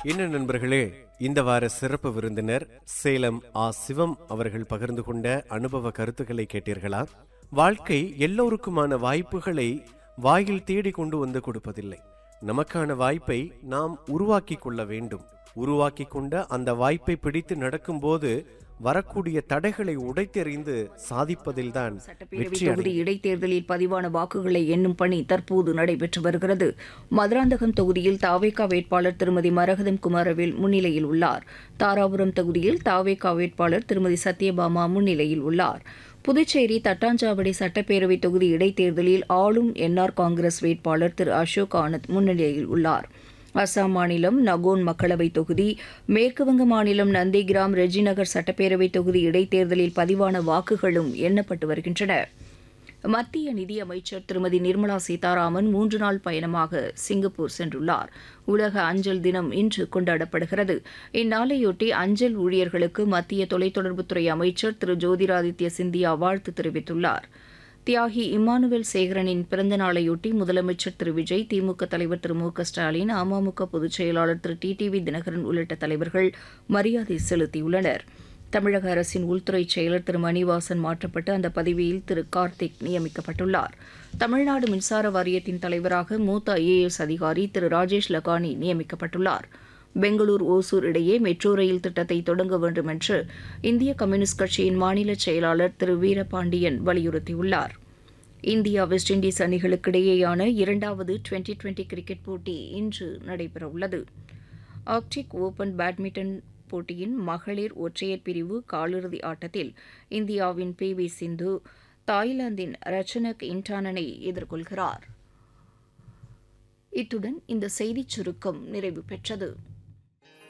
என்ன நண்பர்களே இந்த வார சிறப்பு விருந்தினர் சேலம் ஆ சிவம் அவர்கள் பகிர்ந்து கொண்ட அனுபவ கருத்துக்களை கேட்டீர்களா வாழ்க்கை எல்லோருக்குமான வாய்ப்புகளை வாயில் தேடி கொண்டு வந்து கொடுப்பதில்லை நமக்கான வாய்ப்பை நாம் உருவாக்கி கொள்ள வேண்டும் உருவாக்கி கொண்ட அந்த வாய்ப்பை பிடித்து நடக்கும்போது வரக்கூடிய தடைகளை உடைத்தெறிந்து சாதிப்பதில்தான் சட்டப்பேரவை வெற்றி தொகுதி இடைத்தேர்தலில் பதிவான வாக்குகளை எண்ணும் பணி தற்போது நடைபெற்று வருகிறது மதுராந்தகம் தொகுதியில் தாவேகா வேட்பாளர் திருமதி மரகதம் குமாரவேல் முன்னிலையில் உள்ளார் தாராபுரம் தொகுதியில் தாவேகா வேட்பாளர் திருமதி சத்யபாமா முன்னிலையில் உள்ளார் புதுச்சேரி தட்டாஞ்சாவடி சட்டப்பேரவை தொகுதி இடைத்தேர்தலில் ஆளும் என்ஆர் காங்கிரஸ் வேட்பாளர் திரு அசோக் ஆனந்த் முன்னிலையில் உள்ளார் அசாம் மாநிலம் நகோன் மக்களவைத் தொகுதி மேற்குவங்க மாநிலம் நந்திகிராம் ரெஜிநகர் சட்டப்பேரவை தொகுதி இடைத்தேர்தலில் பதிவான வாக்குகளும் எண்ணப்பட்டு வருகின்றன மத்திய நிதியமைச்சர் திருமதி நிர்மலா சீதாராமன் மூன்று நாள் பயணமாக சிங்கப்பூர் சென்றுள்ளார் உலக அஞ்சல் தினம் இன்று கொண்டாடப்படுகிறது இந்நாளையொட்டி அஞ்சல் ஊழியர்களுக்கு மத்திய தொலைத்தொடர்புத்துறை அமைச்சர் திரு ஜோதிராதித்ய சிந்தியா வாழ்த்து தெரிவித்துள்ளார் தியாகி இம்மானுவேல் சேகரனின் பிறந்த நாளையொட்டி முதலமைச்சர் திரு விஜய் திமுக தலைவர் திரு மு க ஸ்டாலின் அமமுக பொதுச் செயலாளர் திரு டிடிவி தினகரன் உள்ளிட்ட தலைவர்கள் மரியாதை செலுத்தியுள்ளனர் தமிழக அரசின் உள்துறை செயலர் திரு மணிவாசன் மாற்றப்பட்டு அந்த பதவியில் திரு கார்த்திக் நியமிக்கப்பட்டுள்ளார் தமிழ்நாடு மின்சார வாரியத்தின் தலைவராக மூத்த ஐஏஎஸ் அதிகாரி திரு ராஜேஷ் லகானி நியமிக்கப்பட்டுள்ளார் பெங்களூர் ஓசூர் இடையே மெட்ரோ ரயில் திட்டத்தை தொடங்க வேண்டும் என்று இந்திய கம்யூனிஸ்ட் கட்சியின் மாநில செயலாளர் திரு வீரபாண்டியன் வலியுறுத்தியுள்ளார் இந்தியா வெஸ்ட் இண்டீஸ் அணிகளுக்கிடையேயான இரண்டாவது டுவெண்டி டுவெண்டி கிரிக்கெட் போட்டி இன்று நடைபெறவுள்ளது ஆர்க்டிக் ஓபன் பேட்மிண்டன் போட்டியின் மகளிர் ஒற்றையர் பிரிவு காலிறுதி ஆட்டத்தில் இந்தியாவின் பி வி சிந்து தாய்லாந்தின் ரச்சனக் இன்டானனை எதிர்கொள்கிறார் இத்துடன் இந்த செய்திச் சுருக்கம் நிறைவு பெற்றது